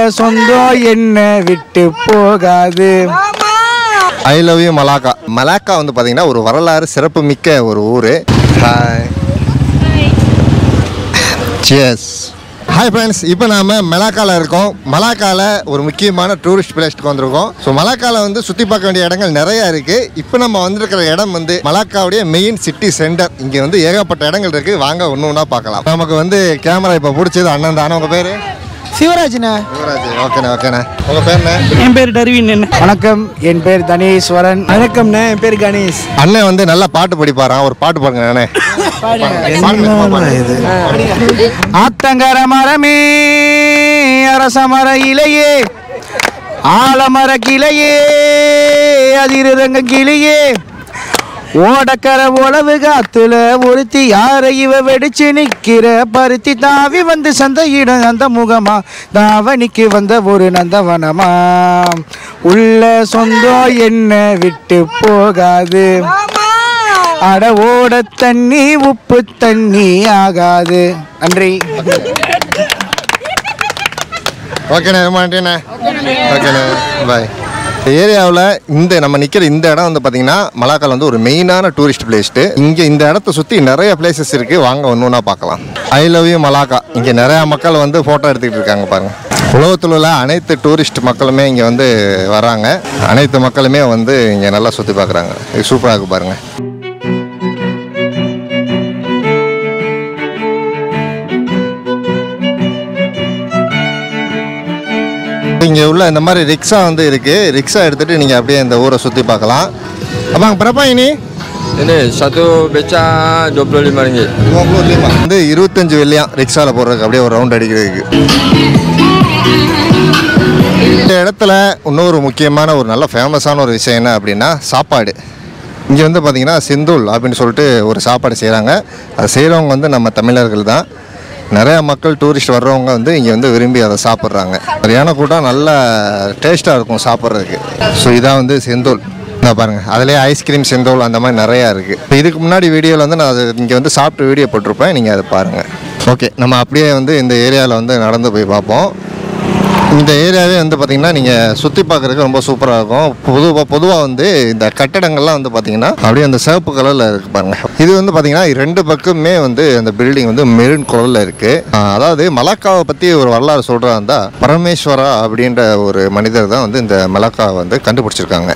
சொந்தம் என்ன விட்டு போகாது I love you Malacca Malacca வந்து பார்த்தீங்கன்னா ஒரு வரலாறு சிறப்பு மிக்க ஒரு ஊர் ஹாய் சியர்ஸ் ஹாய் ஃப்ரெண்ட்ஸ் இப்போ நாம் மலாக்காவில் இருக்கோம் மலாக்காவில் ஒரு முக்கியமான டூரிஸ்ட் பிளேஸ்க்கு வந்திருக்கோம் ஸோ மலாக்காவில் வந்து சுற்றி பார்க்க வேண்டிய இடங்கள் நிறையா இருக்குது இப்போ நம்ம வந்திருக்கிற இடம் வந்து மலாக்காவுடைய மெயின் சிட்டி சென்டர் இங்கே வந்து ஏகப்பட்ட இடங்கள் இருக்குது வாங்க ஒன்று ஒன்றா பார்க்கலாம் நமக்கு வந்து கேமரா இப்போ பிடிச்சது அண்ணன் தானே உங்கள் பேர் சிவராஜ்ண்ணா யுவராஜ் ஓகேண்ணே ஓகேண்ணே உங்கள் பேர் என்ன என் பேர் டர்வின் வணக்கம் என் பேர் தனீஸ்வரன் வணக்கம்ண்ணே என் பேர் கணேஷ் அண்ணன் வந்து நல்லா பாட்டு படிப்பாராம் ஒரு பாட்டு பாருங்க அண்ணே இது ஆத்தங்கர மரமே அரச மர இலையே ஆலமர கிளையே அதிரங்க கிளியே ஓடக்கர உழவு காத்துல ஒருத்தி யார இவ வெடிச்சு நிக்கிற பருத்தி தாவி வந்து சந்தையிடம் அந்த முகமா தாவணிக்கு வந்த ஒரு நந்தவனமா உள்ள சொந்தம் என்ன விட்டு போகாது அட ஓட தண்ணி உப்பு தண்ணி ஆகாது நன்றி ஓகேண்ணே ரொம்ப நன்றிண்ணே ஓகேண்ணே பாய் ஏரியாவில் இந்த நம்ம நிற்கிற இந்த இடம் வந்து பார்த்தீங்கன்னா மலாக்கால் வந்து ஒரு மெயினான டூரிஸ்ட் பிளேஸ்ட்டு இங்கே இந்த இடத்த சுற்றி நிறைய பிளேசஸ் இருக்குது வாங்க ஒன்று ஒன்றா பார்க்கலாம் ஐ லவ் யூ மலாக்கா இங்கே நிறையா மக்கள் வந்து ஃபோட்டோ எடுத்துக்கிட்டு இருக்காங்க பாருங்கள் உலகத்தில் உள்ள அனைத்து டூரிஸ்ட் மக்களுமே இங்கே வந்து வராங்க அனைத்து மக்களுமே வந்து இங்கே நல்லா சுற்றி பார்க்குறாங்க இது சூப்பராக இருக்கு பாருங்கள் இங்கே உள்ள இந்த மாதிரி ரிக்ஷா வந்து இருக்குது ரிக்ஷா எடுத்துகிட்டு நீங்கள் அப்படியே இந்த ஊரை சுற்றி பார்க்கலாம் அப்போ பிரபா இனி Ini satu beca 25 ringgit. வந்து இருபத்தஞ்சு வெள்ளியாம் ரிக்ஷாவில் போடுறதுக்கு அப்படியே ஒரு ரவுண்ட் அடிக்கிறதுக்கு இந்த இடத்துல இன்னொரு முக்கியமான ஒரு நல்ல ஃபேமஸான ஒரு விஷயம் என்ன அப்படின்னா சாப்பாடு இங்கே வந்து பார்த்தீங்கன்னா செந்தூள் அப்படின்னு சொல்லிட்டு ஒரு சாப்பாடு செய்கிறாங்க அதை செய்கிறவங்க வந்து நம்ம தமிழர்கள் தான் நிறையா மக்கள் டூரிஸ்ட் வர்றவங்க வந்து இங்கே வந்து விரும்பி அதை சாப்பிட்றாங்க சரியான கூட்டம் நல்ல டேஸ்ட்டாக இருக்கும் சாப்பிட்றதுக்கு ஸோ இதான் வந்து செந்தூள் இந்த பாருங்க அதிலே ஐஸ்கிரீம் செந்தோல் அந்த மாதிரி நிறையா இருக்குது இப்போ இதுக்கு முன்னாடி வீடியோவில் வந்து நான் அது இங்கே வந்து சாப்பிட்டு வீடியோ போட்டிருப்பேன் நீங்கள் அதை பாருங்கள் ஓகே நம்ம அப்படியே வந்து இந்த ஏரியாவில் வந்து நடந்து போய் பார்ப்போம் இந்த ஏரியாவே வந்து பார்த்திங்கன்னா நீங்கள் சுற்றி பார்க்குறதுக்கு ரொம்ப சூப்பராக இருக்கும் பொதுவாக பொதுவாக வந்து இந்த கட்டடங்கள்லாம் வந்து பார்த்திங்கன்னா அப்படியே அந்த சிவப்பு கலரில் இருக்குது பாருங்கள் இது வந்து பார்த்திங்கன்னா ரெண்டு பக்கமே வந்து அந்த பில்டிங் வந்து மெரூன் கலரில் இருக்குது அதாவது மலாக்காவை பற்றி ஒரு வரலாறு சொல்கிறதா இருந்தால் பரமேஸ்வரா அப்படின்ற ஒரு மனிதர் தான் வந்து இந்த மலாக்காவை வந்து கண்டுபிடிச்சிருக்காங்க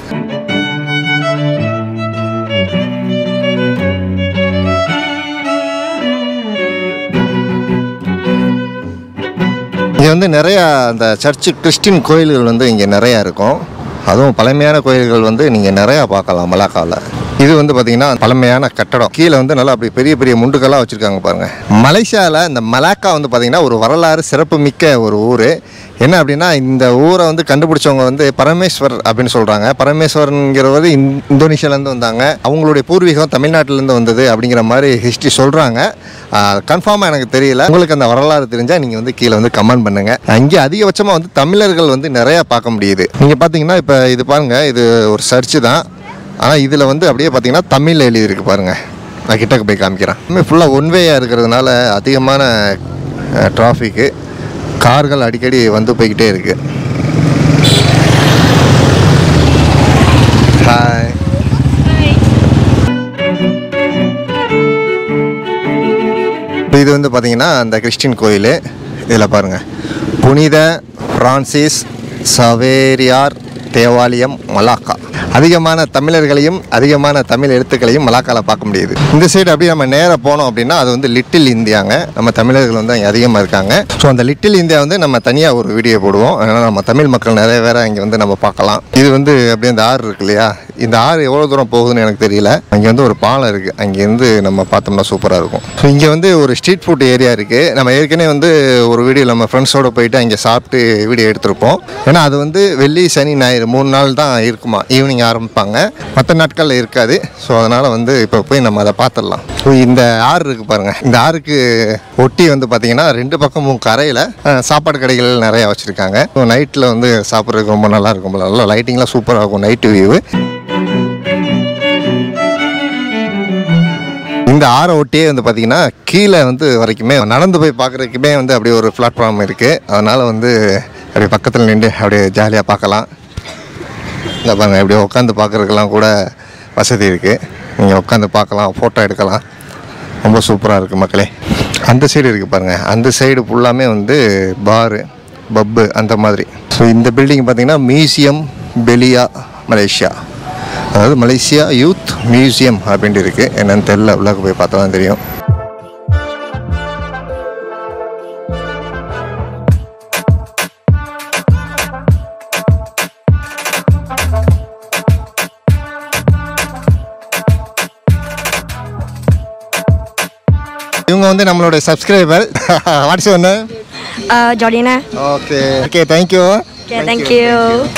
இங்கே வந்து நிறையா அந்த சர்ச்சு கிறிஸ்டின் கோயில்கள் வந்து இங்கே நிறையா இருக்கும் அதுவும் பழமையான கோயில்கள் வந்து நீங்கள் நிறையா பார்க்கலாம் மலாக்காவில் இது வந்து பார்த்திங்கன்னா பழமையான கட்டடம் கீழே வந்து நல்லா அப்படி பெரிய பெரிய முண்டுக்கெல்லாம் வச்சுருக்காங்க பாருங்கள் மலேசியாவில் இந்த மலாக்கா வந்து பார்த்திங்கன்னா ஒரு வரலாறு சிறப்பு மிக்க ஒரு ஊர் என்ன அப்படின்னா இந்த ஊரை வந்து கண்டுபிடிச்சவங்க வந்து பரமேஸ்வர் அப்படின்னு சொல்கிறாங்க பரமேஸ்வரன்கிறவர் இந்- இந்தோனேஷியாலேருந்து வந்தாங்க அவங்களுடைய பூர்வீகம் தமிழ்நாட்டிலேருந்து வந்தது அப்படிங்கிற மாதிரி ஹிஸ்ட்ரி சொல்கிறாங்க கன்ஃபார்மாக எனக்கு தெரியல உங்களுக்கு அந்த வரலாறு தெரிஞ்சால் நீங்கள் வந்து கீழே வந்து கமெண்ட் பண்ணுங்கள் இங்கே அதிகபட்சமாக வந்து தமிழர்கள் வந்து நிறையா பார்க்க முடியுது நீங்கள் பார்த்தீங்கன்னா இப்போ இது பாருங்கள் இது ஒரு சர்ச்சு தான் ஆனால் இதில் வந்து அப்படியே பார்த்தீங்கன்னா தமிழ் எழுதியிருக்கு பாருங்கள் நான் கிட்டக்கு போய் காமிக்கிறேன் ஃபுல்லாக ஒன்வேயாக இருக்கிறதுனால அதிகமான டிராஃபிக்கு கார்கள் அடிக்கடி வந்து போய்கிட்டே இருக்கு ஹாய் இது வந்து பார்த்தீங்கன்னா அந்த கிறிஸ்டின் கோயில் இதில் பாருங்கள் புனித பிரான்சிஸ் சவேரியார் தேவாலயம் மலாக்கா அதிகமான தமிழர்களையும் அதிகமான தமிழ் எழுத்துக்களையும் மலாக்கால பார்க்க முடியுது இந்த சைடு அப்படியே நம்ம நேராக போனோம் அப்படின்னா அது வந்து லிட்டில் இந்தியாங்க நம்ம தமிழர்கள் வந்து அங்கே அதிகமாக இருக்காங்க ஸோ அந்த லிட்டில் இந்தியா வந்து நம்ம தனியாக ஒரு வீடியோ போடுவோம் அதனால் நம்ம தமிழ் மக்கள் நிறைய பேரை இங்கே வந்து நம்ம பார்க்கலாம் இது வந்து அப்படியே இந்த ஆறு இருக்கு இல்லையா இந்த ஆறு எவ்வளோ தூரம் போகுதுன்னு எனக்கு தெரியல அங்கே வந்து ஒரு பாலம் இருக்குது அங்கேருந்து நம்ம பார்த்தோம்னா சூப்பராக இருக்கும் ஸோ இங்கே வந்து ஒரு ஸ்ட்ரீட் ஃபுட் ஏரியா இருக்குது நம்ம ஏற்கனவே வந்து ஒரு வீடியோ நம்ம ஃப்ரெண்ட்ஸோடு போயிட்டு அங்கே சாப்பிட்டு வீடியோ எடுத்திருப்போம் ஏன்னா அது வந்து வெள்ளி சனி ஞாயிறு மூணு நாள் தான் இருக்குமா ஈவினிங் ஆரம்பிப்பாங்க மற்ற நாட்களில் இருக்காது ஸோ அதனால் வந்து இப்போ போய் நம்ம அதை பார்த்துடலாம் ஸோ இந்த ஆறு இருக்குது பாருங்கள் இந்த ஆறுக்கு ஒட்டி வந்து பார்த்தீங்கன்னா ரெண்டு பக்கமும் கரையில் சாப்பாடு கடைகள் நிறையா வச்சுருக்காங்க ஸோ நைட்டில் வந்து சாப்பிட்றதுக்கு ரொம்ப நல்லா இருக்கும் நல்லா லைட்டிங்லாம் சூப்பராக இருக்கும் நைட்டு வியூ இந்த ஆறை ஒட்டியே வந்து பார்த்தீங்கன்னா கீழே வந்து வரைக்குமே நடந்து போய் பார்க்குறதுக்குமே வந்து அப்படி ஒரு பிளாட்ஃபார்ம் இருக்குது அதனால் வந்து அப்படியே பக்கத்தில் நின்று அப்படியே ஜாலியாக பார்க்கலாம் இந்த பாருங்க இப்படி உட்காந்து பார்க்குறதுக்கெல்லாம் கூட வசதி இருக்குது நீங்கள் உட்காந்து பார்க்கலாம் ஃபோட்டோ எடுக்கலாம் ரொம்ப சூப்பராக இருக்குது மக்களே அந்த சைடு இருக்குது பாருங்கள் அந்த சைடு ஃபுல்லாமே வந்து பாரு பப்பு அந்த மாதிரி ஸோ இந்த பில்டிங் பார்த்தீங்கன்னா மியூசியம் பெலியா மலேசியா அதாவது மலேசியா யூத் மியூசியம் அப்படின்ட்டு இருக்குது என்னன்னு தெரில உள்ளே போய் பார்த்தா தான் தெரியும் இவங்க வந்து நம்மளோட சப்ஸ்கிரைபர் வாட்ஸ் ஒன்று Uh, Jordina. Okay okay thank you Okay, thank you.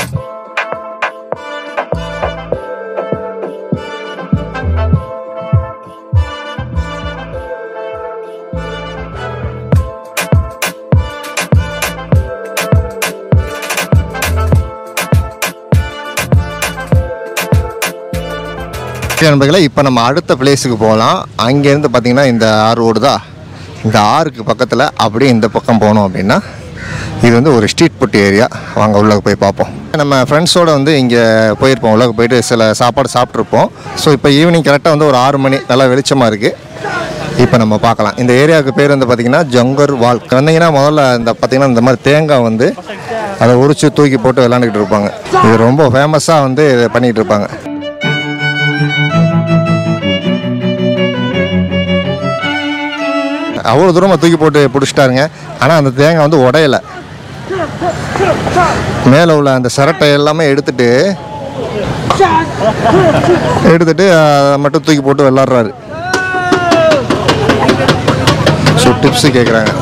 நண்பர்களே இப்போ நம்ம அடுத்த பிளேஸுக்கு போகலாம் அங்கேருந்து பார்த்தீங்கன்னா இந்த ஆறு ஓடுதா இந்த ஆறுக்கு பக்கத்தில் அப்படியே இந்த பக்கம் போனோம் அப்படின்னா இது வந்து ஒரு ஸ்ட்ரீட் புட் ஏரியா வாங்க உள்ளே போய் பார்ப்போம் நம்ம ஃப்ரெண்ட்ஸோட வந்து இங்கே போயிருப்போம் உள்ளே போயிட்டு சில சாப்பாடு சாப்பிட்ருப்போம் ஸோ இப்போ ஈவினிங் கரெக்டாக வந்து ஒரு ஆறு மணி நல்லா வெளிச்சமாக இருக்குது இப்போ நம்ம பார்க்கலாம் இந்த ஏரியாவுக்கு பேர் வந்து பார்த்திங்கன்னா ஜங்கர் வால் வந்தீங்கன்னா முதல்ல இந்த பார்த்திங்கன்னா இந்த மாதிரி தேங்காய் வந்து அதை உரிச்சு தூக்கி போட்டு விளாண்டுக்கிட்டு இருப்பாங்க இது ரொம்ப ஃபேமஸாக வந்து இதை பண்ணிகிட்டு இருப்பாங்க அவ்வளோ தூரமாக தூக்கி போட்டு பிடிச்சிட்டாருங்க ஆனால் அந்த தேங்காய் வந்து உடையல மேலே உள்ள அந்த சிரட்டை எல்லாமே எடுத்துட்டு எடுத்துட்டு அதை மட்டும் தூக்கி போட்டு விளாட்றாரு ஸோ டிப்ஸு கேட்குறாங்க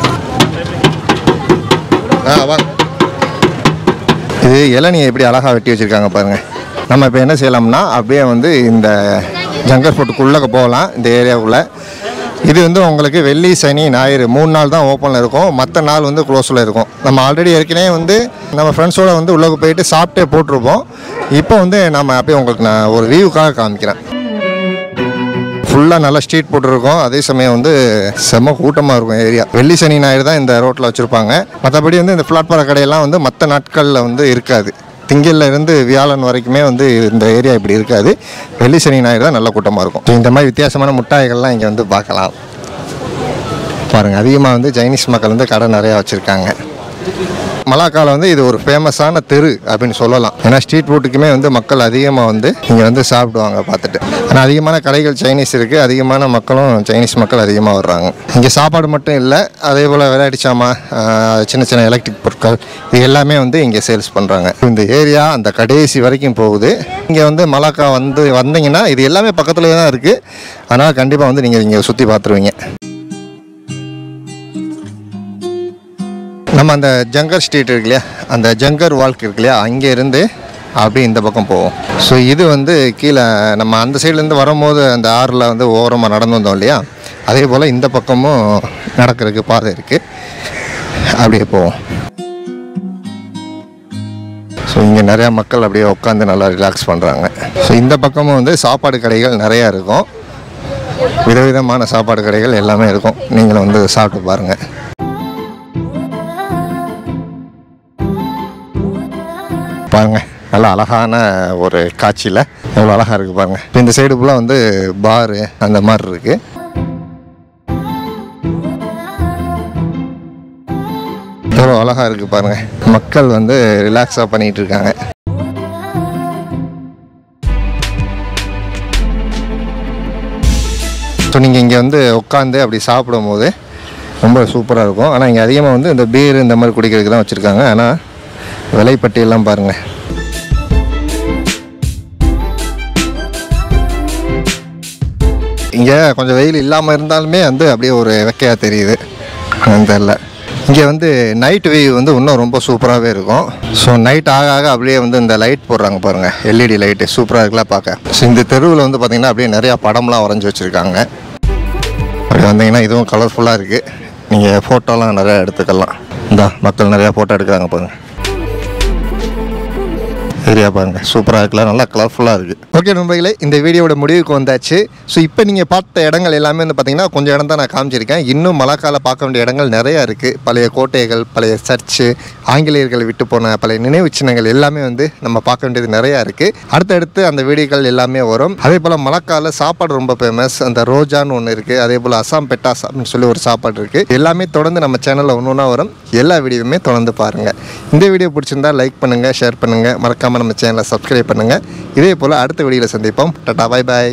ஆ வாங்க இது இளநியை எப்படி அழகாக வெட்டி வச்சுருக்காங்க பாருங்கள் நம்ம இப்போ என்ன செய்யலாம்னா அப்படியே வந்து இந்த ஜங்கர் ஃபோர்ட்டுக்குள்ளே போகலாம் இந்த ஏரியாவுக்குள்ளே இது வந்து உங்களுக்கு வெள்ளி சனி ஞாயிறு மூணு நாள் தான் ஓப்பனில் இருக்கும் மற்ற நாள் வந்து க்ளோஸில் இருக்கும் நம்ம ஆல்ரெடி ஏற்கனவே வந்து நம்ம ஃப்ரெண்ட்ஸோட வந்து உள்ளே போயிட்டு சாப்பிட்டே போட்டிருப்போம் இப்போ வந்து நம்ம அப்படியே உங்களுக்கு நான் ஒரு வியூக்காக காமிக்கிறேன் ஃபுல்லாக நல்லா ஸ்ட்ரீட் போட்டுருக்கோம் அதே சமயம் வந்து செம்ம கூட்டமாக இருக்கும் ஏரியா வெள்ளி சனி ஞாயிறு தான் இந்த ரோட்டில் வச்சுருப்பாங்க மற்றபடி வந்து இந்த பிளாட்பார கடையெல்லாம் வந்து மற்ற நாட்களில் வந்து இருக்காது திங்கள்ல இருந்து வியாழன் வரைக்குமே வந்து இந்த ஏரியா இப்படி இருக்காது வெள்ளி சனி ஞாயிறு தான் நல்ல கூட்டமாக இருக்கும் So, இந்த மாதிரி வித்தியாசமான முட்டாய்கள்லாம் இங்கே வந்து பார்க்கலாம் பாருங்கள் அதிகமாக வந்து சைனீஸ் மக்கள் வந்து கடை நிறையா வச்சுருக்காங்க மலாக்காவில் வந்து இது ஒரு ஃபேமஸான தெரு அப்படின்னு சொல்லலாம் ஏன்னா ஸ்ட்ரீட் ஃபுட்டுக்குமே வந்து மக்கள் அதிகமாக வந்து இங்கே வந்து சாப்பிடுவாங்க பார்த்துட்டு ஆனால் அதிகமான கடைகள் சைனீஸ் இருக்குது அதிகமான மக்களும் சைனீஸ் மக்கள் அதிகமாக வர்றாங்க இங்கே சாப்பாடு மட்டும் இல்லை அதே போல் விளையாட்டு சாமான் ஆஹ், சின்ன சின்ன எலக்ட்ரிக் பொருட்கள் இது எல்லாமே வந்து இங்கே சேல்ஸ் பண்ணுறாங்க இந்த ஏரியா அந்த கடைசி வரைக்கும் போகுது இங்கே வந்து மலாக்கா வந்து வந்தீங்கன்னா இது எல்லாமே பக்கத்துலேயே தான் இருக்குது அதனால் கண்டிப்பாக வந்து நீங்கள் இங்கே சுற்றி பார்த்துருவீங்க நம்ம அந்த ஜங்கர் ஸ்ட்ரீட் இருக்கு இல்லையா அந்த ஜங்கர் வால்க் இருக்கு இல்லையா அங்கே இருந்து அப்படியே இந்த பக்கம் போவோம் ஸோ இது வந்து கீழே நம்ம அந்த சைட்லேருந்து வரும்போது அந்த ஆறில் வந்து ஓரமாக நடந்து வந்தோம் இல்லையா அதே போல் இந்த பக்கமும் நடக்கிறதுக்கு பாதை இருக்குது அப்படியே போவோம் ஸோ இங்கே நிறையா மக்கள் அப்படியே உட்காந்து நல்லா ரிலாக்ஸ் பண்ணுறாங்க ஸோ இந்த பக்கமும் வந்து சாப்பாடு கடைகள் நிறையா இருக்கும் விதவிதமான சாப்பாடு கடைகள் எல்லாமே இருக்கும் நீங்களும் வந்து சாப்பிட்டு பாருங்கள் பாருங்க நல்லா அழகான ஒரு காட்சியில் எவ்வளோ அழகாக இருக்குது பாருங்க இப்போ இந்த சைடு ஃபுல்லாக வந்து பாரு அந்த மாதிரி இருக்கு எவ்வளோ அழகாக இருக்குது பாருங்க மக்கள் வந்து ரிலாக்ஸாக பண்ணிட்டு இருக்காங்க ஸோ நீங்கள் இங்கே வந்து உட்காந்து அப்படி சாப்பிடும்போது ரொம்ப சூப்பராக இருக்கும் ஆனால் இங்கே அதிகமாக வந்து இந்த பீர் இந்த மாதிரி குடிக்கிறதுக்கு தான் வச்சுருக்காங்க ஆனால் விலைப்பட்டியெல்லாம் பாருங்கள் இங்கே கொஞ்சம் வெயில் இல்லாமல் இருந்தாலுமே வந்து அப்படியே ஒரு வெக்கையாக தெரியுது தெரியல இங்கே வந்து நைட் வியூ வந்து இன்னும் ரொம்ப சூப்பராகவே இருக்கும் ஸோ நைட் ஆக ஆக அப்படியே வந்து இந்த லைட் போடுறாங்க பாருங்கள் எல்இடி லைட்டு சூப்பராக இருக்குல்ல பார்க்க ஸோ இந்த தெருவில் வந்து பார்த்திங்கன்னா அப்படியே நிறையா படம்லாம் வரைஞ்சி வச்சுருக்காங்க அப்படி வந்தீங்கன்னா இதுவும் கலர்ஃபுல்லாக இருக்குது நீங்கள் ஃபோட்டோலாம் நிறையா எடுத்துக்கலாம் இந்த மக்கள் நிறையா ஃபோட்டோ எடுக்கிறாங்க பாருங்க ஏரியா பாருங்க சூப்பராக இருக்குல்ல நல்லா கலர்ஃபுல்லாக இருக்குது ஓகே நண்பர்களே இந்த வீடியோட முடிவுக்கு வந்தாச்சு ஸோ இப்போ நீங்கள் பார்த்த இடங்கள் எல்லாமே வந்து பார்த்தீங்கன்னா கொஞ்சம் இடம் தான் நான் காமிச்சிருக்கேன் இன்னும் மலாக்கால பார்க்க வேண்டிய இடங்கள் நிறையா இருக்குது பழைய கோட்டைகள் பழைய சர்ச்சு ஆங்கிலேயர்கள் விட்டு போன பழைய நினைவு சின்னங்கள் எல்லாமே வந்து நம்ம பார்க்க வேண்டியது நிறையா இருக்குது அடுத்தடுத்து அந்த வீடியோக்கள் எல்லாமே வரும் அதே போல் மலாக்கால சாப்பாடு ரொம்ப ஃபேமஸ் அந்த ரோஜான்னு ஒன்று இருக்குது அதே போல் அசாம் பெட்டாஸ் அப்படின்னு சொல்லி ஒரு சாப்பாடு இருக்குது எல்லாமே தொடர்ந்து நம்ம சேனலில் ஒன்று ஒன்றா வரும் எல்லா வீடியோவுமே தொடர்ந்து பாருங்கள் இந்த வீடியோ பிடிச்சிருந்தா லைக் பண்ணுங்கள் ஷேர் பண்ணுங்கள் மறக்காமல் நம்ம சேனலை சப்ஸ்கிரைப் பண்ணுங்கள் இதே போல் அடுத்த வீடியோவில் சந்திப்போம் டாடா பாய் பாய்